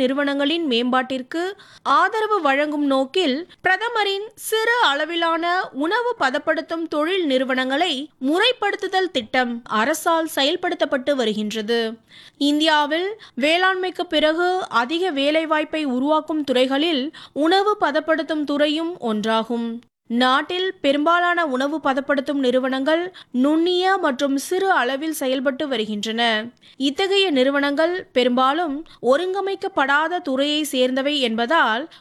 நிறுவனங்களின் மேம்பாட்டிற்கு ஆதரவு வழங்கும் நோக்கில் பிரதமரின் சிறு அளவிலான உணவு பதப்படுத்தும் தொழில் நிறுவனங்களை முறைப்படுத்துதல் திட்டம் அரசால் செயல்படுத்தப்பட்டு வருகின்றது இந்தியாவில் வேளாண்மைக்கு பிறகு அதிக வேலைவாய்ப்பை உருவாக்கும் துறைகளில் உணவு பதப்படுத்தும் துறையும் ஒன்றாகும் நாட்டில் பெரும்பாலான உணவு பதப்படுத்தும் நிறுவனங்கள் நுண்ணிய மற்றும் சிறு அளவில் செயல்பட்டு வருகின்றன இத்தகைய நிறுவனங்கள் பெரும்பாலும் ஒருங்கமைக்கப்படாத துறையை சேர்ந்தவை என்பதால்